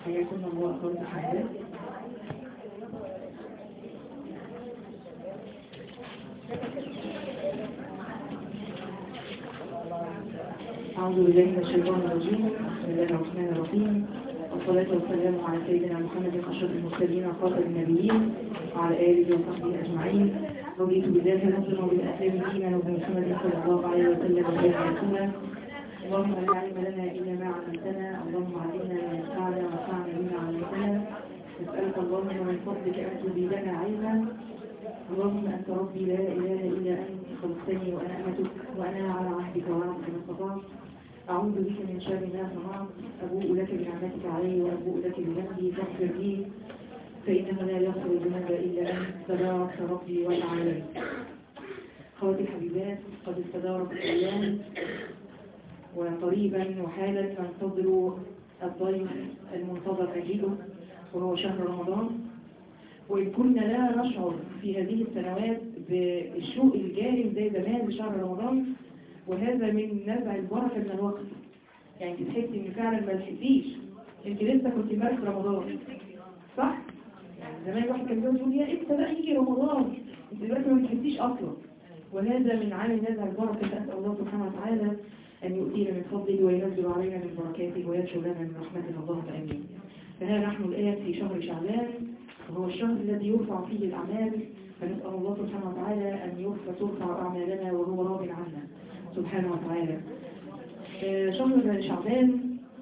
حياكم الله أخوات الحمد أعوذ بالله من الشيطان الرجيم بسم الله الرحمن الرحيم والصلاة والسلام على سيدنا محمد أشرف المرسلين وخاتم النبيين وعلى آله وصحبه أجمعين رضيت بالله ربنا وبالأسلام دينا وبمحمد صلى الله عليه وسلم وبارك رسولا اللهم لا علم لنا إلا ما علمتنا اللهم علمنا ما ينفعنا وانفعنا بما علمتنا نسألك اللهم من فضلك أن تزيدنا علما اللهم أنت ربي لا إله إلا أنت خلقتني وأنا أمتك وأنا على عهدك وعهدك ما استطعت أعوذ بك من شر ما صنعت أبوء لك بنعمتك علي وأبوء لك بذنبي فاغفر لي فإنه لا يغفر الذنوب إلا أنت تبارك ربي وتعالى خواتي الحبيبات قد استدارت الأيام وقريبا وحالا ننتظر الضيف المنتظر مجيئه وهو شهر رمضان وإن كنا لا نشعر في هذه السنوات بالشوق الجاري زي زمان لشهر رمضان وهذا من نزع البركة من الوقت يعني تحسي ان فعلا ما لحقتيش انت لسه كنت امبارح في رمضان صح؟ يعني زمان الواحد كان بيقول يا امتى بقى يجي رمضان انت دلوقتي ما بتحسيش اصلا وهذا من عامل نزع البركة نسأل الله سبحانه وتعالى أن يؤتينا من فضله وينزل علينا من بركاته وينشر لنا من رحمته اللهم آمين فها نحن الآن في شهر شعبان وهو الشهر الذي يرفع فيه الأعمال فنسأل الله سبحانه وتعالى أن يرفع ترفع أعمالنا وهو راض عنا سبحانه وتعالى آه، شهر شعبان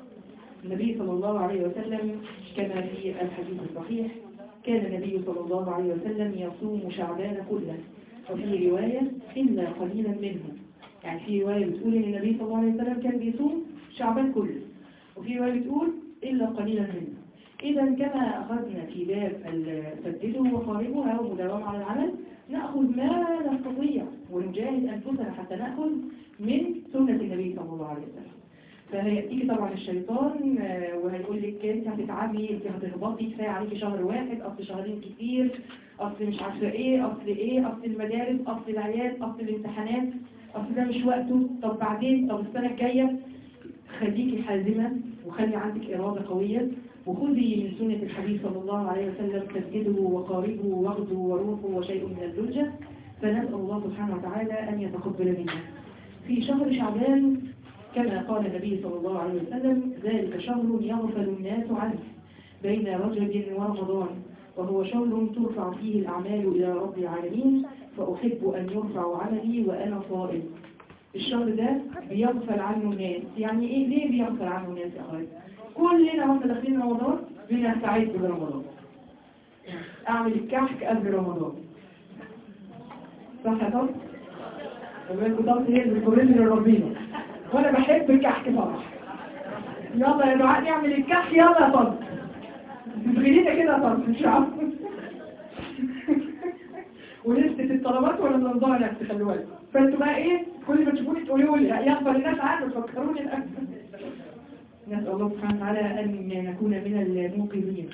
النبي صلى الله عليه وسلم كما في الحديث الصحيح كان النبي صلى الله عليه وسلم يصوم شعبان كله وفي رواية إلا قليلا منه يعني في رواية بتقول إن النبي صلى الله عليه وسلم كان بيصوم شعبان كله وفي رواية بتقول إلا قليلا منه إذا كما أخذنا في باب سدده وخارجها ومداومة على العمل نأخذ ما نستطيع ونجاهد أنفسنا حتى نأخذ من سنة النبي صلى الله عليه وسلم فهيأتيك طبعا الشيطان آه، وهيقول لك انت هتتعبي انت هتهبطي كفايه عليكي شهر واحد اصل شهرين كتير اصل مش عارفه ايه اصل ايه اصل المدارس اصل العيال اصل الامتحانات اصل ده مش وقته طب بعدين طب السنه الجايه خليكي حازمه وخلي عندك اراده قويه وخذي من سنة الحبيب صلى الله عليه وسلم تسجدوا وقاربوا واغدوا وروحوا وشيء من الزلجة فنسأل الله سبحانه وتعالى أن يتقبل منا في شهر شعبان كما قال النبي صلى الله عليه وسلم ذلك شهر يغفل الناس عنه بين رجب ورمضان وهو شهر ترفع فيه الأعمال إلى رب العالمين فأحب أن يرفع عملي وأنا صائم الشهر ده بيغفل عنه الناس يعني إيه ليه بيغفل عنه الناس يا أخوات كلنا واحنا داخلين رمضان بنستعد برمضان اعمل الكحك قبل رمضان صح يا طب؟ وبالكم طب هي اللي بتقولني لربنا وانا بحب الكحك فرح يلا يا دعاء نعمل الكحك يلا يا طب تبغيلينا كده يا طب مش عارف ولسه الطلبات ولا النظام نفسي خلوا بالك فانتوا بقى ايه كل ما تشوفوني تقولوا لي يقبل الناس عنه تفكروني الاكل نسأل الله سبحانه وتعالى أن نكون من الموقظين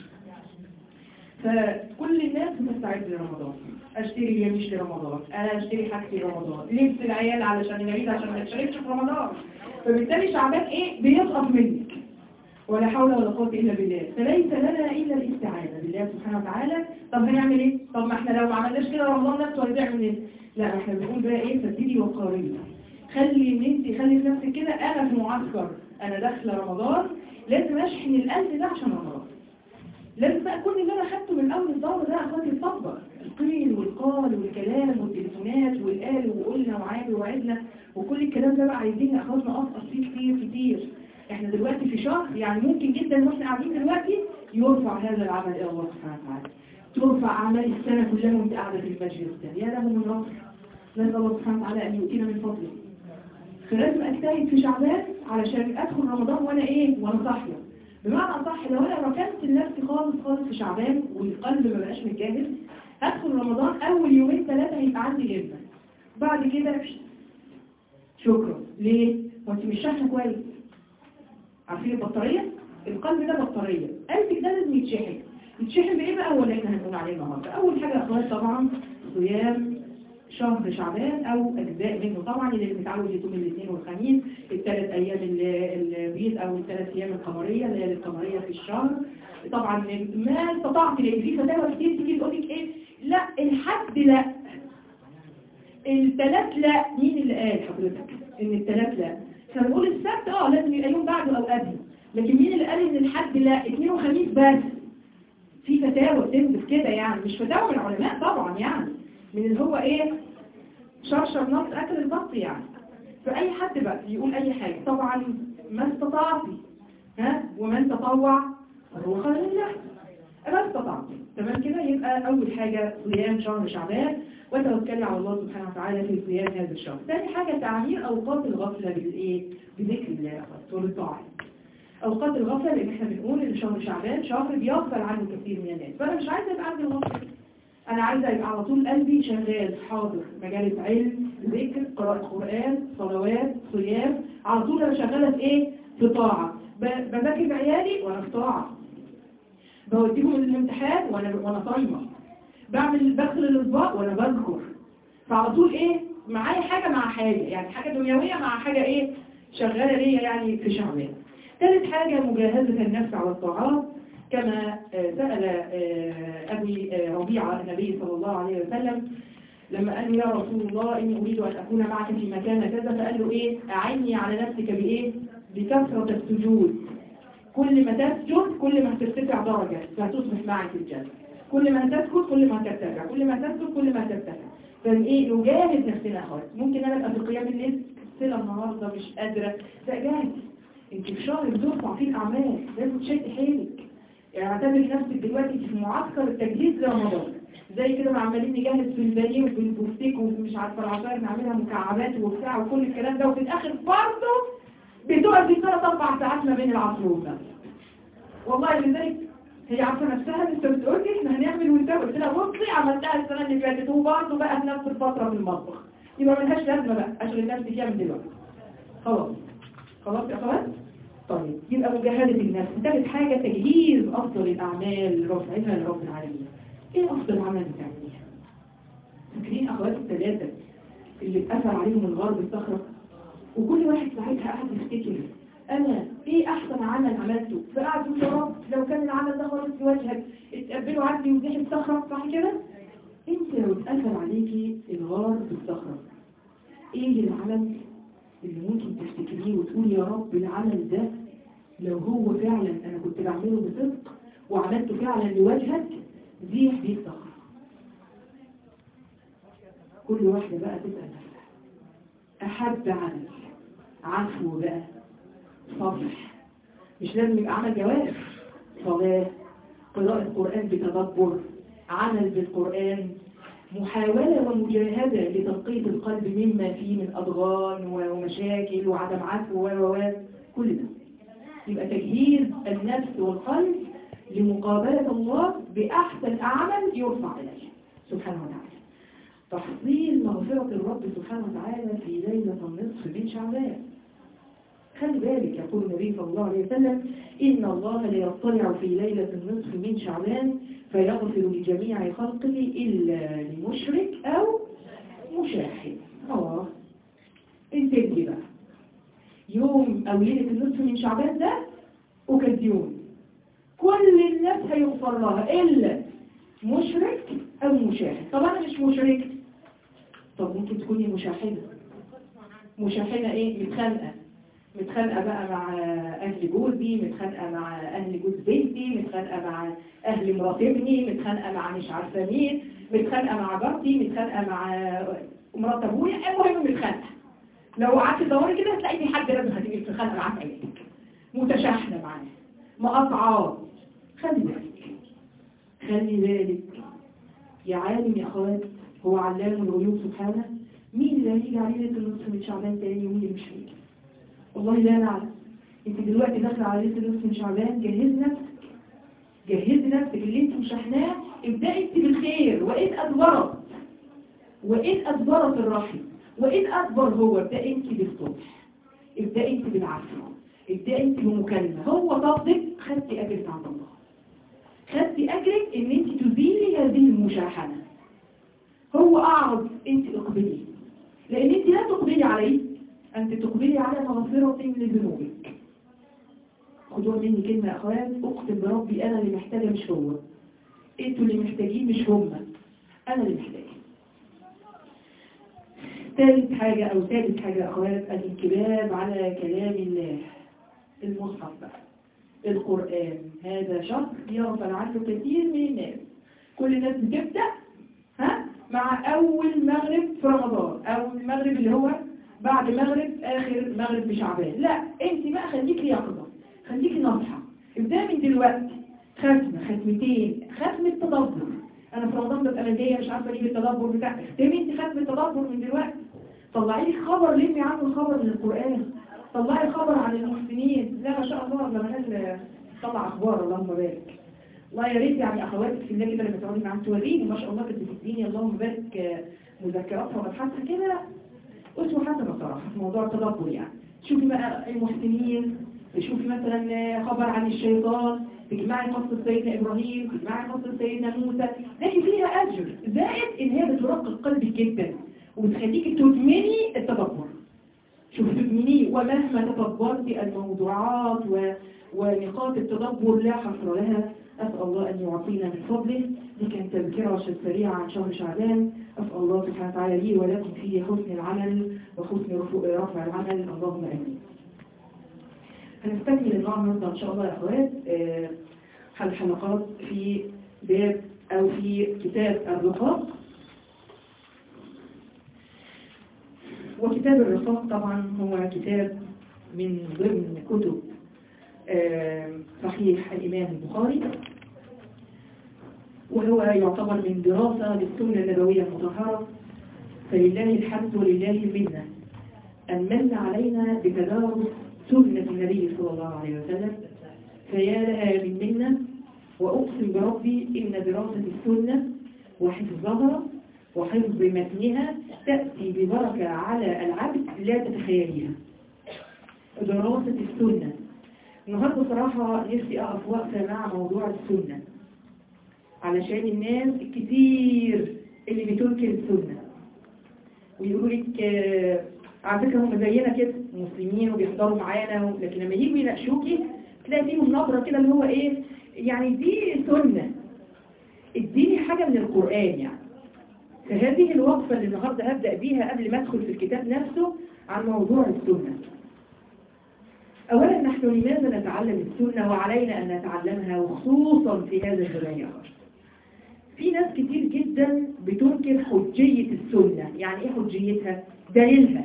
فكل الناس بتستعد لرمضان اشتري يميش لرمضان انا اشتري حاجتي لرمضان لبس العيال علشان العيد عشان ما تشاركش في رمضان فبالتالي شعبان ايه بيسقط منك ولا حول ولا قوه الا بالله فليس لنا الا الاستعانه بالله سبحانه وتعالى طب هنعمل ايه طب ما احنا لو ما عملناش كده رمضان نفسه هيضيع مننا لا احنا بنقول بقى ايه سددي وقاربي خلي ان انت خلي في نفسك كده انا في معسكر انا داخله رمضان لازم اشحن القلب ده عشان رمضان لازم بقى كل اللي انا خدته من اول الدوره ده اخواتي يتطبق القيل والقال والكلام والتليفونات والقال وقلنا وعاد ووعدنا وكل الكلام ده بقى عايزين اخواتنا نقصقص فيه كتير كتير احنا دلوقتي في شهر يعني ممكن جدا واحنا قاعدين دلوقتي يرفع هذا العمل الى الله سبحانه وتعالى ترفع اعمال السنه كلها وانت قاعده في المجلس ده يا له من رفع نسال الله سبحانه وتعالى ان يؤتينا من فضله فلازم اجتهد في شعبان علشان ادخل رمضان وانا ايه وانا صاحيه بمعنى صح لو انا ركنت لنفسي خالص خالص في شعبان والقلب ما بقاش متجاهز هدخل رمضان اول يومين ثلاثه هيبقى عندي همه بعد كده شكرا ليه وانت مش شاحنه كويس عارفين البطاريه القلب ده بطاريه قلبك ده لازم يتشحن يتشحن بايه بقى ولا احنا هنقول عليه النهارده اول حاجه يا اخوات طبعا صيام شهر شعبان او اجزاء منه طبعا اللي متعود يصوم الاثنين والخميس الثلاث ايام ال- البيض او الثلاث ايام القمريه الليالي القمريه في الشهر طبعا ما استطعت لان في فتاوى كتير تيجي تقول لك ايه لا الحد لا الثلاث لا مين اللي قال حضرتك ان الثلاث لا فنقول السبت اه لازم يبقى يوم بعده او قبله لكن مين اللي قال ان الحد لا اثنين وخميس بس في فتاوى بتنزل كده يعني مش فتاوى من العلماء طبعا يعني من اللي هو ايه شرشر نص اكل البط يعني فاي حد بقى يقول اي حاجة طبعا ما استطعتي ها ومن تطوع فهو خير له ما استطعتي تمام كده يبقى اول حاجة صيام شهر شعبان وتوكلي على الله سبحانه وتعالى في صيام هذا الشهر ثاني حاجة تعمير اوقات الغفلة بالايه بذكر الله والطاعة اوقات الغفلة لان احنا بنقول ان شهر شعبان شهر بيغفل عنه كثير من الناس فانا مش عايزة يبقى عندي الغفلة انا عايزة يبقى على طول قلبي شغال حاضر مجالة علم ذكر قراءة قرآن صلوات صيام على طول انا شغالة في ايه في طاعة ب- بذاكر عيالي وانا في طاعة بوديهم الامتحان وانا وانا صايمة بعمل بغسل الاطباق وانا بذكر فعلى طول ايه معايا حاجة مع حاجة يعني حاجة دنيوية مع حاجة ايه شغالة ليا يعني في شعبان ثالث حاجة مجاهدة النفس على الطاعات كما آه، سأل آه، أبي آه، ربيعة النبي صلى الله عليه وسلم لما قال له يا رسول الله إني أريد أن أكون معك في مكان كذا فقال له إيه أعني على نفسك بإيه بكثرة السجود كل ما تسجد كل ما هترتفع درجة فهتصبح معك في الجنة كل ما هتسجد كل ما هترتفع كل ما تسجد كل ما هترتفع فايه نجاهد نفسنا خالص ممكن انا ابقى في قيام الليل سلة النهارده مش قادرة لا جاهد انت في شهر بترفع فيه الاعمال لازم تشد حيلك يعني اعتبر نفسك دلوقتي في معسكر التجهيز لرمضان زي كده ما عمالين نجهز في البانيه وفي البوفتيك وفي مش عارفه العصاير نعملها مكعبات وبتاع وكل الكلام ده وفي الاخر برضه بتقعد في ثلاث اربع ساعات ما بين العصر والمغرب والله لذلك هي عارفه نفسها لسه بتقول لي احنا هنعمل ونسوي قلت لها بصي عملتها السنه اللي فاتت وبرضه بقى في نفس الفتره في المطبخ يبقى ملهاش لازمه بقى اشغل نفسي فيها من دلوقتي خلاص خلاص يا اخوات طيب يبقى مجاهدة النفس ثالث حاجة تجهيز أفضل الأعمال رفعها لرب العالمين إيه أفضل عمل بتعمليها؟ فاكرين أخوات الثلاثة اللي اتأثر عليهم الغرب الصخرة وكل واحد ساعتها قاعد يفتكر أنا إيه أحسن عمل عملته فقعد يقول يا رب لو كان العمل ده خالص في وجهك اتقبلوا عني وزحف الصخرة صح كده؟ أنت لو اتأثر عليكي الغار بالصخرة إيه العمل اللي ممكن تفتكريه وتقول يا رب العمل ده لو هو فعلا انا كنت بعمله بصدق وعملته فعلا لوجهك زيح بيه الصخرة كل واحدة بقى تسأل نفسها أحب عمل عفو بقى صفح مش لازم يبقى عمل جوارح صلاة قراءة قرآن بتدبر عمل بالقرآن محاولة ومجاهدة لتنقية القلب مما فيه من أضغان ومشاكل وعدم عفو و و و كل ده يبقى تجهيز النفس والقلب لمقابلة الله بأحسن عمل يرفع إليه سبحانه وتعالى تحصيل مغفرة الرب سبحانه وتعالى في ليلة النصف من شعبان خلي بالك يقول النبي صلى الله عليه وسلم إن الله لا يطلع في ليلة النصف من شعبان فيغفر لجميع خلقه إلا لمشرك أو مشاحن اه انتبهي بقى يوم أو ليلة النصف من شعبان ده أوكازيون كل الناس هيغفر لها إلا مشرك أو مشاحن طب أنا مش مشرك طب ممكن تكوني مشاحنة مشاحنة إيه متخانقة متخانقة بقى مع أهل جوزي متخانقة مع أهل جوز بنتي متخانقة مع أهل مرات ابني متخانقة مع مش عارفة مين متخانقة مع جارتي متخانقة مع مرات أبويا المهم متخانقة لو قعدت تدوري كده هتلاقي في حد لازم هتيجي تتخانق معاه في عينك متشاحنة معاه مقاطعات خلي بالك خلي بالك يا عالم يا أخوات هو علام الغيوب سبحانه مين اللي هيجي عليه ليلة النصف من شعبان تاني ومين اللي مش هيجي والله لا نعلم انت دلوقتي داخله على ليله النصف من شعبان جهز نفسك جهز نفسك اللي انت مشحناه ابدأي انت بالخير وإن أدبرت وإن أدبرت الرحم وإن أدبر هو ابدأي انت بالصبح ابدأي انت بالعفو ابدأي انت بمكالمة هو طبق خدتي أجرك عند الله خدتي أجرك ان انت تزيلي هذه المشاحنة هو أعرض أنت اقبلي لأن أنت لا تقبلي عليه أنت تقبلي على مغفرة لذنوبك خدوها مني كلمة يا أخوات أقسم بربي أنا اللي محتاجة مش هو أنتوا اللي محتاجين مش هم أنا اللي محتاجة ثالث حاجة أو ثالث حاجة يا أخوات الانكباب على كلام الله المصحف بقى القرآن هذا شهر يغفل عنه كثير من الناس كل الناس بتبدأ ها مع أول مغرب في رمضان أول مغرب اللي هو بعد مغرب آخر مغرب بشعبان لا أنت بقى خليكي يقظة خليكي ناصحة ابدأ من دلوقتي ختمة ختمتين ختمة تدبر أنا في رمضان ببقى مزايا مش عارفة أجيب التدبر بتاع اختمي أنت ختمة تدبر من دلوقتي طلعي لي خبر لمي عنه الخبر من القرآن طلعي خبر عن المحسنين لا ما شاء الله لما ناس طلع أخبار اللهم بارك الله يا ريت يعني أخواتك في الله كده لما تقعدي معاهم توريني ما شاء الله كانت بتديني اللهم بارك مذكراتها ومبحثها كده أسوة حسنة صراحة في موضوع التدبر يعني شوفي بقى المحسنين تشوفي مثلا خبر عن الشيطان تجمعي قصة سيدنا إبراهيم تجمعي قصة سيدنا موسى لكن فيها أجر زائد إن هي بترقق قلبك جدا وبتخليكي تدمني التدبر شوف تدمنيه ومهما تدبرت الموضوعات و... ونقاط التدبر لا حصر لها أسأل الله أن يعطينا من فضله دي كانت تذكرة سريعة عن شهر شعبان أسأل الله سبحانه وتعالى لي ولكم فيه حسن العمل وحسن رفع العمل اللهم آمين هنستكمل النهارده إن شاء الله يا أخوات الحلقات في باب أو في كتاب الرقاق وكتاب الرقاق طبعا هو كتاب من ضمن كتب صحيح الإمام البخاري وهو يعتبر من دراسة للسنة النبوية المطهرة فلله الحمد ولله المنة أن من علينا بتدارس سنة النبي صلى الله عليه وسلم فيا لها من منة وأقسم بربي إن دراسة السنة وحفظها وحفظ متنها تأتي ببركة على العبد لا تتخيليها دراسة السنة النهاردة صراحة نفسي أقف وقفة مع موضوع السنة علشان الناس الكتير اللي بتنكر السنة ويقولوا لك آه على فكرة هم زينا كده مسلمين وبيحضروا معانا لكن لما يجوا يناقشوكي تلاقي فيهم نظرة كده اللي هو ايه يعني دي سنة اديني حاجة من القرآن يعني فهذه الوقفة اللي النهاردة هبدأ بيها قبل ما ادخل في الكتاب نفسه عن موضوع السنة أولا نحن لماذا نتعلم السنة وعلينا أن نتعلمها وخصوصا في هذا الزمان يا في ناس كتير جدا بتنكر حجية السنة يعني ايه حجيتها دليلها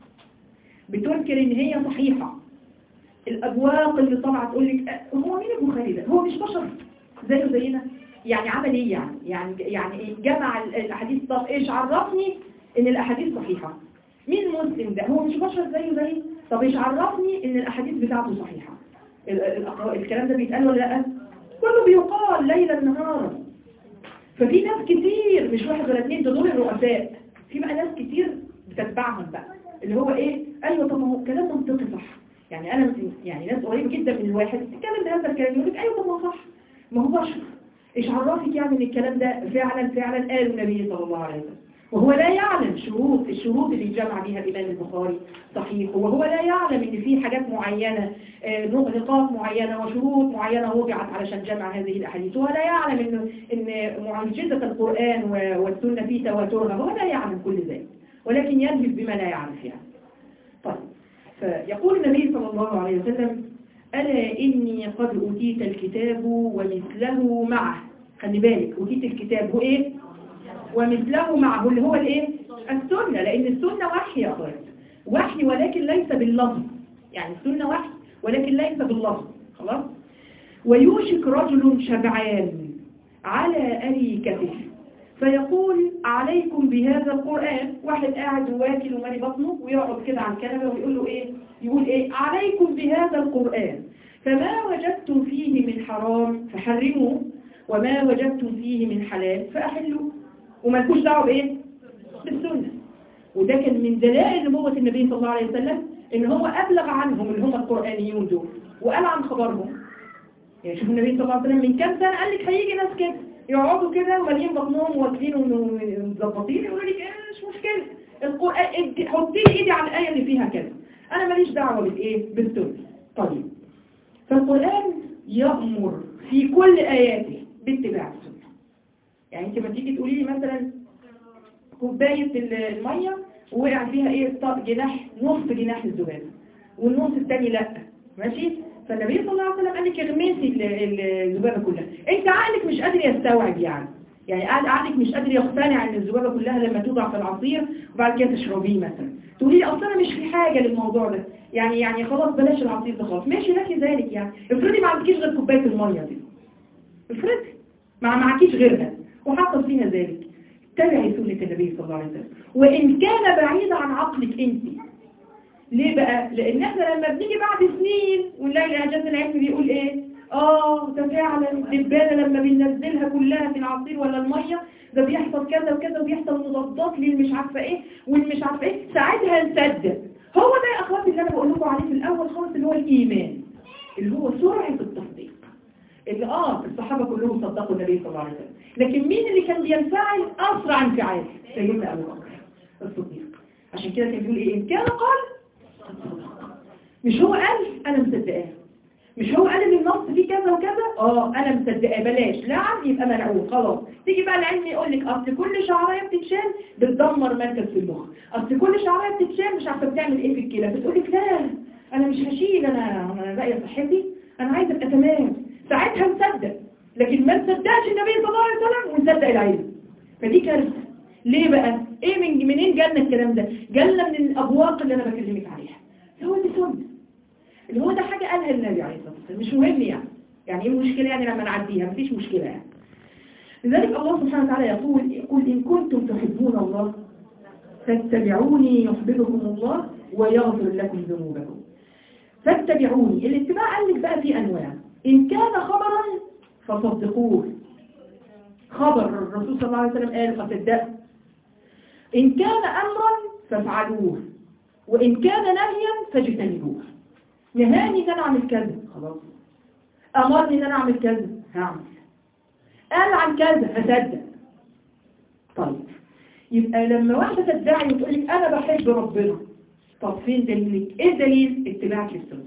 بتنكر ان هي صحيحة الابواق اللي طالعه تقول لك هو مين البخاري ده هو مش بشر زيه زينا يعني عمل ايه يعني يعني يعني ايه جمع الاحاديث طب ايش عرفني ان الاحاديث صحيحة مين مسلم ده هو مش بشر زيه زي طب ايش عرفني ان الاحاديث بتاعته صحيحة الكلام ده بيتقال ولا لا كله بيقال ليلا نهارا ففي ناس كتير مش واحد ولا اثنين دول الرؤساء في بقى ناس كتير بتتبعهم بقى اللي هو ايه ايوه طب ما هو كلام منطقي صح يعني انا يعني ناس قريبه جدا من الواحد تتكلم بهذا الكلام يقول لك ايوه طب ما هو صح ما هو بشر ايش عرفك يعني ان الكلام ده فعلا فعلا قال النبي صلى الله عليه وسلم وهو لا يعلم شروط الشروط اللي جمع بها الإمام البخاري صحيح وهو لا يعلم ان في حاجات معينة نقاط معينة وشروط معينة وضعت علشان جمع هذه الأحاديث وهو لا يعلم ان ان معجزة القرآن والسنة في تواترها هو لا يعلم كل ذلك ولكن يلبس بما لا يعرف يعني طيب فيقول النبي صلى الله عليه وسلم ألا إني قد أوتيت الكتاب ومثله معه خلي بالك أوتيت الكتاب هو إيه ومثله معه اللي هو الإيه السنة لأن السنة وحي يا أخوات وحي ولكن ليس باللفظ يعني السنة وحي ولكن ليس باللفظ خلاص ويوشك رجل شبعان على أريكته فيقول عليكم بهذا القرآن واحد قاعد واكل ومالي بطنه ويقعد كده على الكنبة ويقول له ايه يقول ايه عليكم بهذا القرآن فما وجدتم فيه من حرام فحرموه وما وجدتم فيه من حلال فأحلوا ومالكوش دعوه بايه بالسنة وده كان من دلائل نبوة النبي صلى الله عليه وسلم ان هو أبلغ عنهم اللي هم القرآنيون دول وقال عن خبرهم يعني شوف النبي صلى الله عليه وسلم من كام سنة قال لك هيجي ناس كده يقعدوا كده ومالين بطنهم واكلين ومظبطين يقولوا لك ايه مش مشكله القران ادي- حطي لي ايدي على الايه اللي فيها كذا انا ماليش دعوه بالايه بالسنه طيب فالقران يامر في كل اياته باتباع السنه يعني انت ما تيجي تقولي لي مثلا كوبايه ال- الميه ووقع فيها ايه ط- جناح نص جناح الذبابه والنص الثاني لا ماشي فالنبي صلى الله عليه وسلم قال لك اغمسي ال- ال- الذبابه كلها انت عقلك مش قادر يستوعب يعني يعني عقل- عقلك مش قادر يقتنع ان الذبابه كلها لما توضع في العصير وبعد كده تشربيه مثلا تقولي لي اصل انا مش في حاجه للموضوع ده يعني يعني خلاص بلاش العصير ده خلاص ماشي لك ذلك يعني افرضي ما عندكيش غير كوبايه الميه دي افرضي ما معكيش غيرها وحصل فيها ذلك تبعي سنة النبي صلى الله عليه وسلم وإن كان بعيد عن عقلك أنت ليه بقى؟ لأن احنا لما بنيجي بعد سنين ونلاقي إعجاز العلم بيقول إيه؟ آه ده فعلا الدبانة لما بننزلها كلها في العصير ولا المية ده بيحصل كذا وكذا وبيحصل مضادات للمش عارفة إيه والمش عارفة إيه ساعتها نصدق هو ده يا أخواتي اللي أنا بقول لكم عليه في الأول خالص اللي هو الإيمان اللي هو سرعة التصديق اللي اه الصحابة كلهم صدقوا النبي صلى الله عليه وسلم لكن مين اللي كان بينفعل أسرع انفعال سيدنا أبو بكر الصديق عشان كده كان بيقول إيه إن كان قال قد صدق. مش هو قال أنا مصدقاه مش هو قال ان النص فيه كذا وكذا اه انا مصدقاه بلاش لعن يبقى ملعون خلاص تيجي بقى العلم يقول لك اصل كل شعرايه بتتشال بتدمر مركز في المخ اصل كل شعرايه بتتشال مش عارفه بتعمل ايه في الكلى بتقول لك لا انا مش هشيل انا انا باقيه صحتي انا عايزه ابقى تمام ساعتها نصدق لكن ما نصدقش النبي صلى الله عليه وسلم ونصدق العلم فدي كارثه ليه بقى ايه من منين جالنا الكلام ده جالنا من الابواق اللي انا بكلمك عليها هو دي سنه اللي هو ده حاجه قالها النبي عليه الصلاه والسلام مش مهم يعني يعني ايه المشكله يعني لما نعديها مفيش مشكله يعني لذلك الله سبحانه وتعالى يقول قل ان كنتم تحبون الله فاتبعوني يحببكم الله ويغفر لكم ذنوبكم فاتبعوني الاتباع قال لك بقى في انواع ان كان خبرا فصدقوه خبر الرسول صلى الله عليه وسلم قال فصدقوا ان كان امرا فافعلوه وان كان نهيا فاجتنبوه نهاني ان انا اعمل كذا خلاص امرني ان انا اعمل كذا هعمل قال عن كذا هصدق طيب يبقى لما واحدة تدعي وتقول لك أنا بحب ربنا طب فين دليلك؟ إيه دليل اتباعك للسنة؟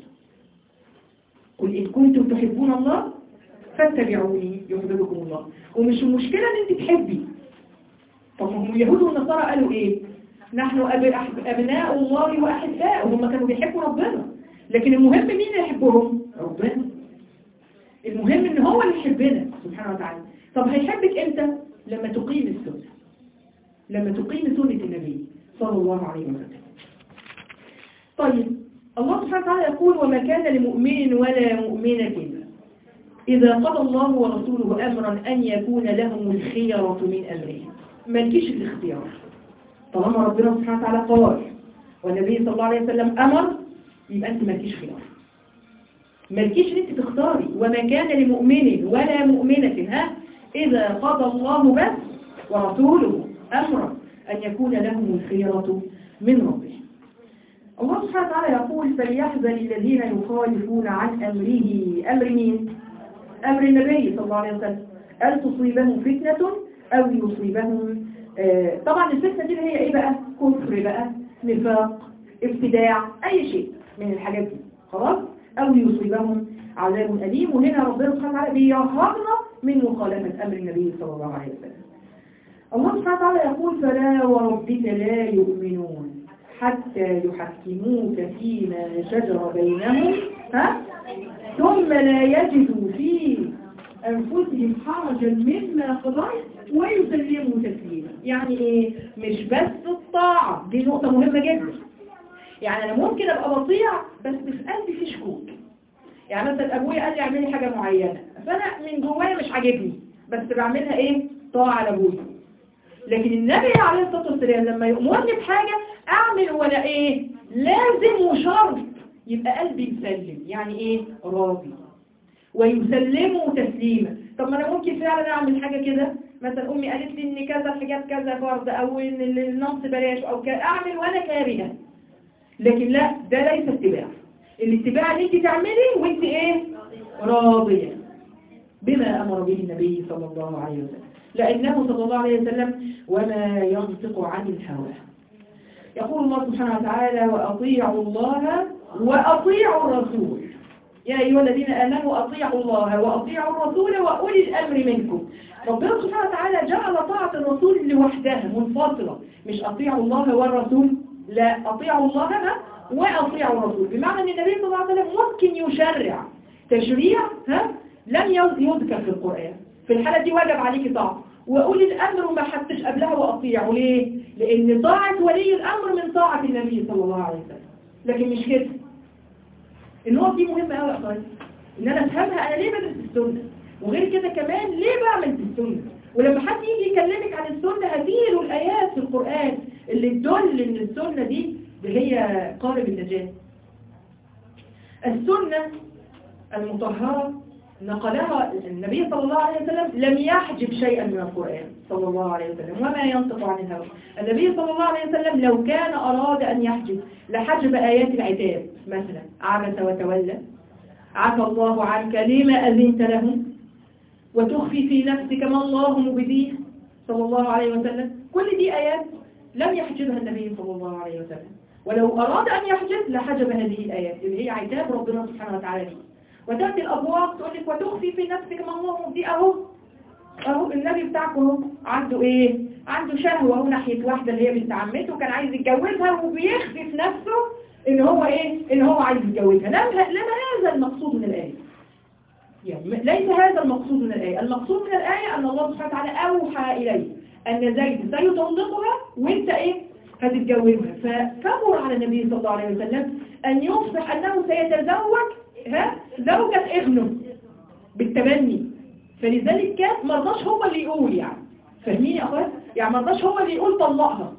قل إن كنتم تحبون الله فاتبعوني يحببكم الله ومش المشكلة إن أنت تحبي طب ما هم اليهود والنصارى قالوا إيه؟ نحن أب- أح- أبناء الله وأحباؤه هم كانوا بيحبوا ربنا لكن المهم مين اللي يحبهم؟ ربنا المهم إن هو اللي يحبنا سبحانه وتعالى طب هيحبك إمتى؟ لما تقيم السنة لما تقيم سنة النبي صلى الله عليه وسلم طيب الله سبحانه وتعالى يقول وما كان لمؤمن ولا مؤمنة إذا قضى الله ورسوله أمرا أن يكون لهم الخيرة من أمرهم مالكيش الاختيار طالما ربنا سبحانه وتعالى قال والنبي صلى الله عليه وسلم أمر يبقى أنت مالكيش خيار مالكيش ان انت تختاري وما كان لمؤمن ولا مؤمنة ها إذا قضى الله بس ورسوله أمرا أن يكون لهم الخيرة من ربهم الله سبحانه وتعالى يقول فليحذر الذين يخالفون عن أمره أمر مين؟ أمر النبي صلى الله عليه وسلم أن تصيبهم فتنة أو يصيبهم آه طبعا الفتنة دي اللي هي إيه بقى؟ كفر بقى نفاق ابتداع أي شيء من الحاجات دي خلاص؟ أو يصيبهم عذاب أليم وهنا ربنا سبحانه وتعالى بيرهبنا من مخالفة أمر النبي صلى الله عليه وسلم الله سبحانه وتعالى يقول فلا وربك لا يؤمنون حتى يحكموك فيما شجر بينهم ها ثم لا يجدوا في أنفسهم حرجا مما قضيت ويسلموا تسليما يعني إيه مش بس الطاعة دي نقطة مهمة جدا يعني أنا ممكن أبقى بطيع بس في قلبي في شكوك يعني مثلا أبويا قال لي اعملي حاجة معينة فأنا من جوايا مش عاجبني بس بعملها إيه طاعة لأبويا لكن النبي عليه الصلاة والسلام لما يأمرني بحاجة أعمل ولا إيه لازم وشرط يبقى قلبي مسلم يعني إيه راضي ويسلمه تسليما طب ما أنا ممكن فعلا أعمل حاجة كده مثلا أمي قالت لي إن كذا الحجاب كذا فرض أو إن النص بلاش أو كذا أعمل وأنا كارهة لكن لا ده ليس اتباع الاتباع اللي انت تعملي وانت ايه راضية بما أمر به النبي صلى الله عليه وسلم لأنه صلى الله عليه وسلم وما ينطق عن الهوى يقول الله سبحانه وتعالى وأطيعوا الله وأطيعوا الرسول يا أيها الذين آمنوا أطيعوا الله وأطيعوا الرسول وأولي الأمر منكم ربنا سبحانه وتعالى جعل طاعة الرسول لوحدها منفصلة مش أطيعوا الله والرسول لا أطيعوا الله وأطيعوا الرسول بمعنى أن النبي صلى الله عليه وسلم ممكن يشرع تشريع ها لم يذكر في القرآن في الحالة دي واجب عليك طاعة وأولي الأمر ما حدش قبلها وأطيعوا ليه؟ لأن طاعة ولي الأمر من طاعة النبي صلى الله عليه وسلم لكن مش كده النقط دي مهمة قوي يا أخواتي إن أنا أفهمها أنا ليه بدرس السنة وغير كده كمان ليه بعمل في السنة ولما حد يجي يكلمك عن السنة هديله الآيات في القرآن اللي تدل إن السنة دي هي قارب النجاة السنة المطهرة نقلها النبي صلى الله عليه وسلم لم يحجب شيئا من القرآن صلى الله عليه وسلم وما ينطق عن الهوى النبي صلى الله عليه وسلم لو كان أراد أن يحجب لحجب آيات العتاب مثلا عبس وتولى عفى الله عنك لما أذنت لهم وتخفي في نفسك ما الله مبديه صلى الله عليه وسلم كل دي آيات لم يحجبها النبي صلى الله عليه وسلم ولو أراد أن يحجب لحجب هذه الآيات اللي هي عتاب ربنا سبحانه وتعالى دي وتأتي الأبواب تقول لك وتخفي في نفسك ما الله مبديه أهو أهو النبي بتاعكم اهو عنده إيه عنده شهوة اهو ناحية واحدة اللي هي بنت عمته وكان عايز يتجوزها وبيخفي في نفسه إن هو إيه إن هو عايز يتجوزها لما لما هذا المقصود من الآية يعني ليس هذا المقصود من الآية المقصود من الآية أن الله سبحانه وتعالى أوحى إليه أن زيد سيطلقها وانت إيه هتتجوزها فكبر على النبي صلى الله عليه وسلم أن يصبح أنه سيتزوج ها زوجة ابنه بالتبني فلذلك كان مرضاش هو اللي يقول يعني فاهمين يا أخوات يعني مرضاش هو اللي يقول طلقها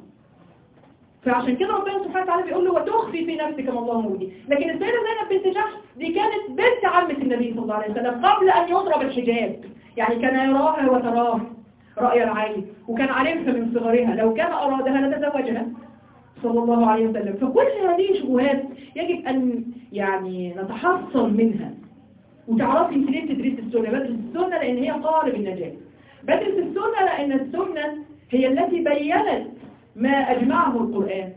فعشان كده ربنا سبحانه وتعالى بيقول له وتخفي في نفسك ما الله مبدي لكن السيدة زينب بنت جحش دي كانت بنت عمة النبي صلى الله عليه وسلم قبل أن يضرب الحجاب يعني كان يراها وتراه رأي العين وكان عارفها من صغرها لو كان أرادها لتزوجها صلى الله عليه وسلم فكل هذه شبهات يجب أن يعني نتحصن منها وتعرفي انت ليه تدريس السنة بدرس السنة لأن هي قالب النجاة بدرس السنة لأن السنة هي التي بينت ما أجمعه القرآن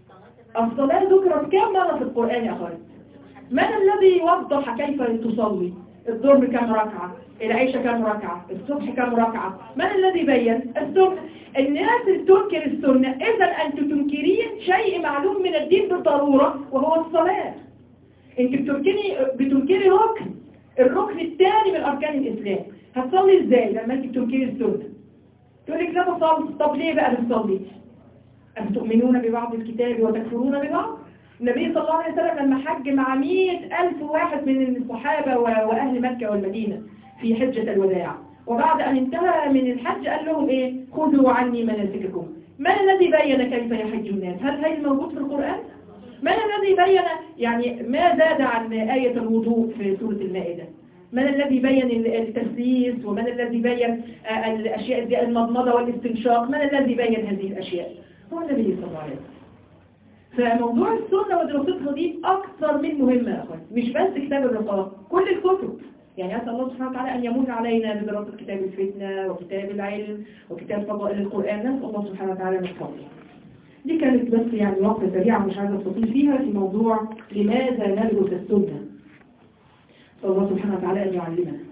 الصلاة ذكرت كم مرة في القرآن يا أخوان من الذي وضح كيف تصلي الظهر كم ركعة العيشة كم ركعة الصبح كم ركعة من الذي بين السنة الناس تنكر السنة إذا أنت تنكرين شيء معلوم من الدين بالضرورة وهو الصلاة انت بتنكري بتنكري ركن الركن الثاني من أركان الإسلام هتصلي ازاي لما انت بتنكري السنة تقول لك لا بصلي طب ليه بقى بتصلي أم تؤمنون ببعض الكتاب وتكفرون ببعض النبي صلى الله عليه وسلم لما حج مع مئة ألف واحد من الصحابة وأهل مكة والمدينة في حجة الوداع وبعد أن انتهى من الحج قال لهم إيه خذوا عني مناسككم من الذي بين كيف يحج الناس هل هي الموجود في القرآن من الذي بين يعني ما زاد عن آية الوضوء في سورة المائدة من الذي بين التسليس ومن الذي بين الأشياء دي المضمضة والاستنشاق من الذي بين هذه الأشياء هو النبي صلى الله عليه وسلم فموضوع السنة ودراستها دي أكثر من مهمة يا أخوان مش بس كتاب الرقاق كل الكتب يعني أسأل الله سبحانه وتعالى أن يمن علينا بدراسة كتاب الفتنة وكتاب العلم وكتاب فضائل القرآن نسأل الله سبحانه وتعالى من فضله دي كانت بس يعني وقفة سريعة مش عايزة أستطيل فيها في موضوع لماذا ندرس السنة الله سبحانه وتعالى أن يعلمنا